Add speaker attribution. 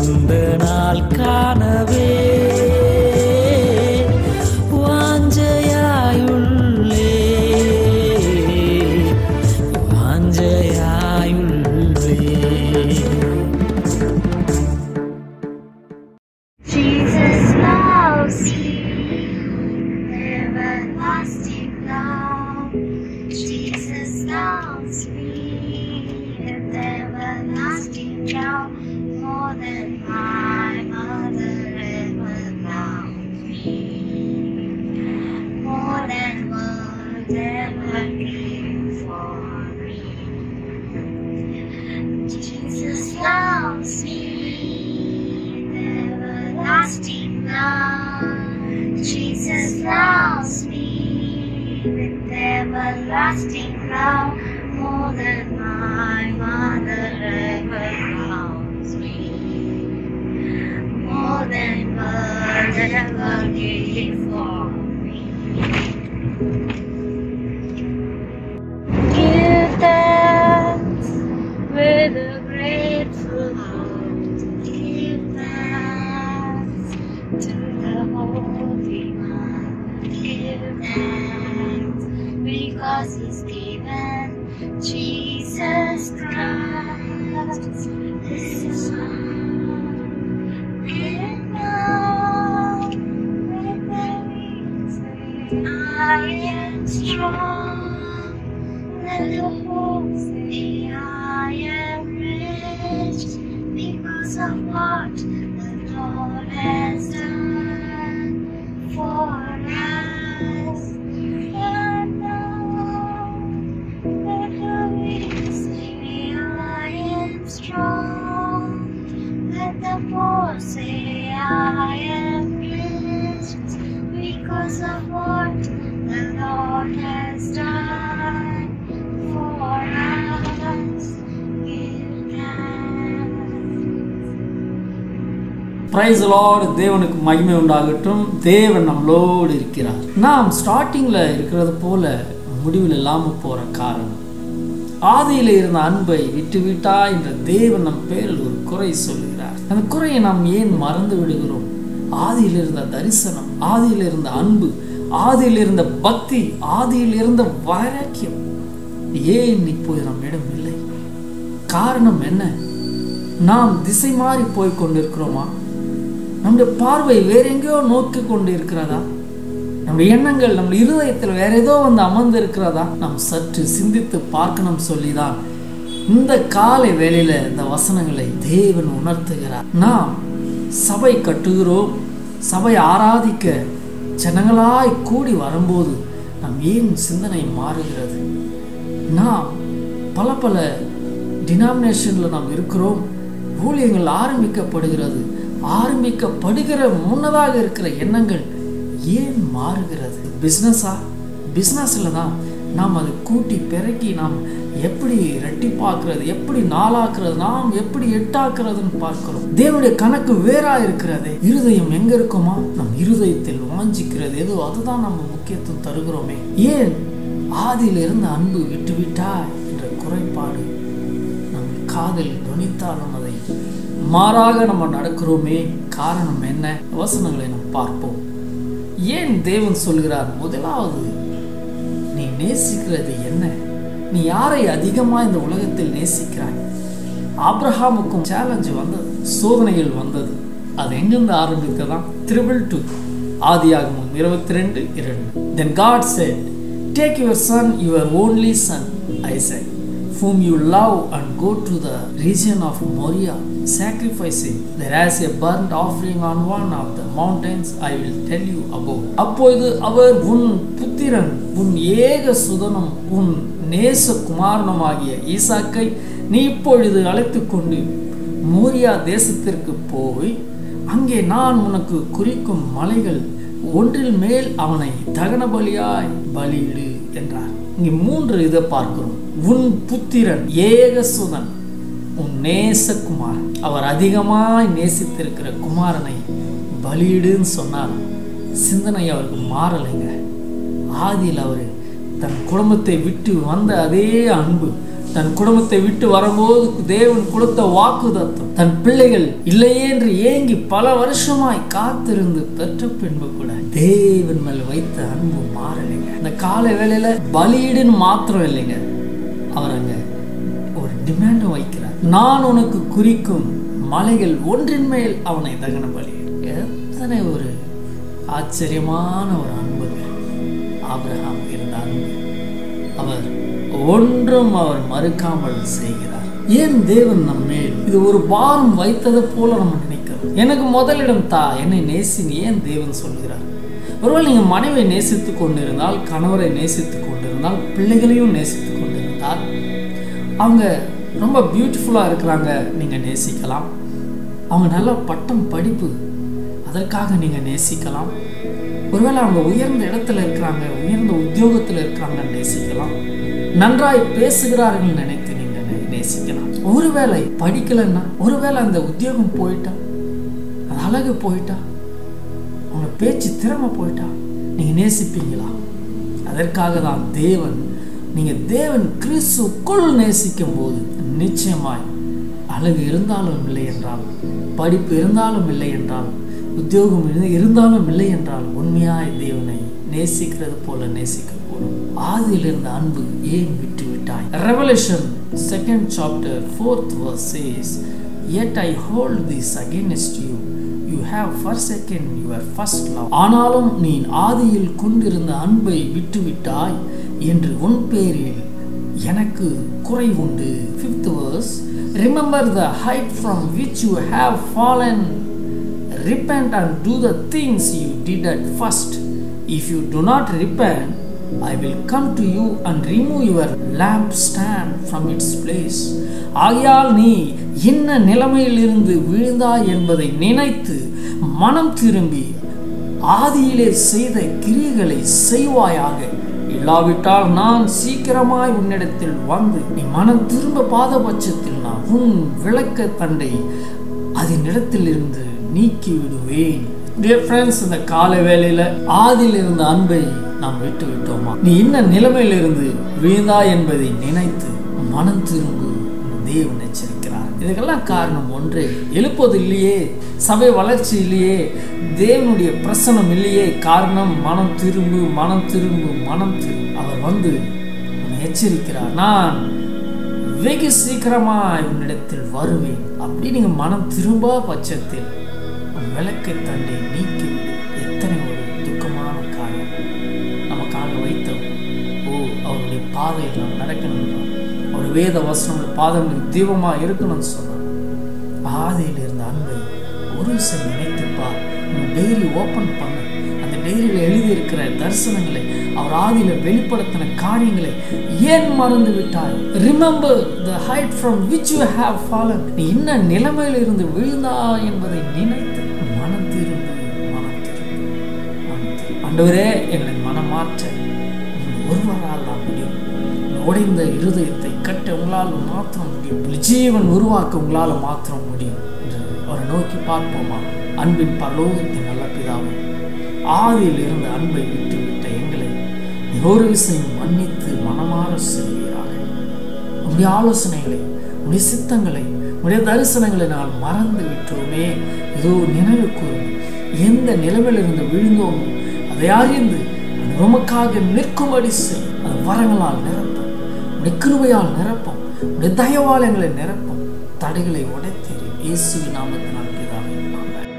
Speaker 1: அந்த நாள் காணவே வாஞ்சையாயுள்ளே வாஞ்சையாயுள்ளே
Speaker 2: Jesus loves you, everlasting love. Jesus loves me with everlasting love, more than my mother ever loved me, more than words ever gave for me. Jesus loves me with everlasting love. Jesus loves me with everlasting love more than my mother ever loves me. More than words ever gave for me. Give thanks with a grateful heart. Give thanks to the Holy One. Give thanks because He's given Jesus Christ, His Son. And now, with everything, I am strong. Let the whole say I am rich because of what the Lord has done for us. And now, let the weak say I am strong. Let the poor say I am rich because of what the Lord has done for us. Give thanks.
Speaker 1: Praise Lord தேவனுக்கு மகிமை உண்டாகட்டும் தேவன் நம்மளோடு இருக்கிறார் நாம் ஸ்டார்டிங்கில் இருக்கிறது போல முடிவில் இல்லாமல் போகிற காரணம் ஆதியில் இருந்த அன்பை விட்டு விட்டா என்ற தேவன் நம் பேரில் ஒரு குறை சொல்லுகிறார் அந்த குறையை நாம் ஏன் மறந்து விடுகிறோம் ஆதியில் இருந்த தரிசனம் ஆதியில் இருந்த அன்பு ஆதியில் இருந்த பக்தி ஆதியில் இருந்த வைராக்கியம் ஏன் இப்போது நம்மிடம் இல்லை காரணம் என்ன நாம் திசை மாறி போய் கொண்டிருக்கிறோமா நம்முடைய பார்வை வேற எங்கேயோ நோக்கி கொண்டு இருக்கிறதா நம்முடைய எண்ணங்கள் நம்ம இருதயத்தில் வேற ஏதோ வந்து அமர்ந்து இருக்கிறதா நாம் சற்று சிந்தித்து பார்க்கணும் சொல்லிதான் இந்த காலை வேளையில இந்த வசனங்களை தேவன் உணர்த்துகிறார் நாம் சபை கட்டுகிறோம் சபை ஆராதிக்க ஜனங்களாய் கூடி வரும்போது நம் ஏன் சிந்தனை மாறுகிறது நாம் பல பல டினாமினேஷனில் நாம் இருக்கிறோம் ஊழியங்கள் ஆரம்பிக்கப்படுகிறது ஆரம்பிக்கப்படுகிற முன்னதாக இருக்கிற எண்ணங்கள் ஏன் மாறுகிறது பிஸ்னஸா பிஸ்னஸில் தான் நாம் அதை கூட்டி பெருக்கி நாம் எப்படி ரெட்டிப்பாக்குறது எப்படி நாளாக்குறது நாம் எப்படி எட்டாக்குறதுன்னு பார்க்கிறோம் தேவனுடைய கணக்கு வேறா இருக்கிறது இருதயம் எங்க இருக்குமா நம் இருதயத்தில் வாஞ்சிக்கிறது ஏதோ அதுதான் நம்ம முக்கியத்துவம் தருகிறோமே ஏன் ஆதியில் இருந்த அன்பு விட்டுவிட்டா என்ற குறைபாடு நம் காதில் துணித்தாலும் அதை மாறாக நம்ம நடக்கிறோமே காரணம் என்ன வசனங்களை நாம் பார்ப்போம் ஏன் தேவன் சொல்கிறார் முதலாவது நீ நேசிக்கிறது என்ன நீ யாரை அதிகமா இந்த உலகத்தில் நேசிக்கிறாய் ஆப்ரஹாமுக்கும் சேலஞ்சு வந்தது சோதனைகள் வந்தது அது எங்கிருந்து ஆரம்பித்ததான் த்ரிபிள் டூ ஆதியாகமம் இருபத்தி ரெண்டு இரண்டு then God said take your son your only son Isaac whom you love and go to the region of Moriah, sacrifice him. There is a burnt offering on one of the mountains I will tell you about. அப்பொழுது அவர் உன் புத்திரன் உன் ஏக சுதனம் உன் நேச குமாரனமாகிய ஈசாக்கை நீ இப்பொழுது அழைத்து கொண்டு மோரியா தேசத்திற்கு போய் அங்கே நான் உனக்கு குறிக்கும் மலைகள் ஒன்றில் மேல் அவனை தகன பலியாய் பலியிடு என்றார் இங்கே மூன்று இதை பார்க்கிறோம் உன் புத்திரன் ஏகசுதன் உன் நேசகுமாரன் அவர் அதிகமாய் நேசித்திருக்கிற குமாரனை பலியிடுன்னு சொன்னார் சிந்தனை அவருக்கு மாறலைங்க ஆதியில் அவர் தன் குடும்பத்தை விட்டு வந்த அதே அன்பு தன் குடும்பத்தை விட்டு வரும்போது தேவன் கொடுத்த வாக்கு தத்துவம் தன் பிள்ளைகள் இல்லையே என்று ஏங்கி பல வருஷமாய் காத்திருந்து பெற்ற பின்பு கூட தேவன் மேல் வைத்த அன்பு மாறலைங்க இந்த காலை வேளையில பலியிடுன்னு மாத்திரம் இல்லைங்க அவர் அங்க ஒரு டிமாண்டும் வைக்கிறார் நான் உனக்கு குறிக்கும் மலைகள் ஒன்றின் மேல் அவனை தகன பலி எத்தனை ஒரு ஆச்சரியமான ஒரு அன்புங்க ஆபிரகாம் இருந்த அன்பு அவர் ஒன்றும் அவர் மறுக்காமல் செய்கிறார் ஏன் தேவன் நம் மேல் இது ஒரு பாரம் வைத்தது போல நம்ம நினைக்கிறோம் எனக்கு முதலிடம் தா என்னை நேசின்னு ஏன் தேவன் சொல்கிறார் ஒருவேளை நீங்கள் மனைவியை நேசித்து கொண்டிருந்தால் கணவரை நேசித்து கொண்டிருந்தால் பிள்ளைகளையும் நேசித்து கொண்டிருந்தால் அவங்க ரொம்ப பியூட்டிஃபுல்லாக இருக்கிறாங்க நீங்கள் நேசிக்கலாம் அவங்க நல்ல பட்டம் படிப்பு அதற்காக நீங்கள் நேசிக்கலாம் ஒருவேளை அவங்க உயர்ந்த இடத்துல இருக்கிறாங்க உயர்ந்த உத்தியோகத்தில் இருக்கிறாங்கன்னு நேசிக்கலாம் நன்றாய் பேசுகிறார்கள் நினைத்து நீங்க நே- நேசிக்கலாம் ஒருவேளை படிக்கலைன்னா ஒருவேளை அந்த உத்தியோகம் போயிட்டா அந்த அழகு போயிட்டா அவங்க பேச்சு திறமை போயிட்டா நீங்க நேசிப்பீங்களா அதற்காக தான் தேவன் நீங்க தேவன் கிறிஸ்துக்குள் நேசிக்கும் போது நிச்சயமாய் அழகு இருந்தாலும் இல்லை என்றால் படிப்பு இருந்தாலும் இல்லை என்றால் உத்தியோகம் இரு- இருந்தாலும் இல்லை என்றால் உண்மையாய் தேவனை நேசிக்கிறது போல நேசிக்க கூடும் ஆதியில் இருந்த அன்பு ஏன் விட்டு விட்டாய் Revelation second chapter fourth verse says yet I hold this against you you have forsaken your first love ஆனாலும் நீ ஆதியில் கொண்டிருந்த அன்பை விட்டுவிட்டாய் என்று உன் பேரில் எனக்கு குறை உண்டு fifth verse remember the height from which you have fallen repent and do the things you did at first if you do not repent I will come to you and remove your lampstand from its place ஆகையால் நீ என்ன நிலைமையிலிருந்து விழுந்தாய் என்பதை நினைத்து மனம் திரும்பி ஆதியிலே செய்த கிரியைகளை செய்வாயாக இல்லாவிட்டால் நான் சீக்கிரமாய் உன்னிடத்தில் வந்து நீ மனம் திரும்ப பாதபட்சத்தில் நான் உன் விளக்க தண்டை அதனிடத்தில் இருந்து நீக்கி விடுவேன் டியர் ஃப்ரெண்ட்ஸ் இந்த காலை வேளையில ஆதியில் இருந்த அன்பை நாம் விட்டு விட்டோமா நீ என்ன நிலைமையில இருந்து விழுந்தா என்பதை நினைத்து மனம் திரும்பு தேவன் எச்சரிக்கிறார் இதுக்கெல்லாம் காரணம் ஒன்றே எழுப்பது இல்லையே சபை வளர்ச்சி இல்லையே தேவனுடைய பிரசனம் இல்லையே காரணம் மனம் திரும்பு மனம் திரும்பு மனம் திரும்பு அவர் வந்து உன்னை எச்சரிக்கிறார் நான் வெகு சீக்கிரமாய் உன்னிடத்தில் வருவேன் அப்படி நீங்க மனம் திரும்பா பட்சத்தில் உன் விளக்கை தண்டை நீக்கிவிடு எத்தனை ஒரு துக்கமான காரியம் நமக்காக வைத்தோம் ஓ அவருடைய பாதையில் நாம் நடக்கணும் அவர் வேத வசனமுடைய பாதங்கள் தீபமாக இருக்கணும்னு சொன்னார் ஆதியில் இருந்த அன்பை ஒரு விஷயம் நினைத்து பார் உன் டைரி ஓப்பன் பண்ணு அந்த டைரியில் எழுதியிருக்கிற தரிசனங்களை அவர் ஆதியில் வெளிப்படுத்தின காரியங்களை ஏன் மறந்து விட்டாய் remember the height from which you have fallen நீ என்ன நிலைமையில் இருந்து விழுந்தா என்பதை நினைத்து மனம் திரும்பு மனம் திரும்பு மனம் திரும்பு. ஆண்டவரே எங்களை மனம் மாற்ற உங்கள் ஒருவரால் தான் முடியும் உடைந்த இருதயத்தை கட்ட உங்களால் மாத்திரம் முடியும் ஜீவன் உருவாக்க உங்களால் மாத்திரம் முடியும் என்று அவரை நோக்கி பார்ப்போமா அன்பின் பரலோகத்தின் நல்ல பிதாவே ஆதியில் இருந்த அன்பை விட்டு விட்ட எங்களை நீ ஒரு விஷயம் மன்னித்து மனமாற செய்வீராக உடைய ஆலோசனைகளை உடைய சித்தங்களை உடைய தரிசனங்களை நாங்கள் மறந்து விட்டோமே இதோ நினைவு கூறும் எந்த நிலைமையில் இருந்து விழுந்தோமோ அதை அறிந்து அது உமக்காக நிற்கும்படி செய் அது வரங்களால் நிரப்பும் உடைய கிருபையால் நிரப்பும் உடைய தயவால் எங்களை நிரப்பும் தடைகளை உடைத்தேறி இயேசுவின் நாமத்தினால் பிதாவே ஆமென்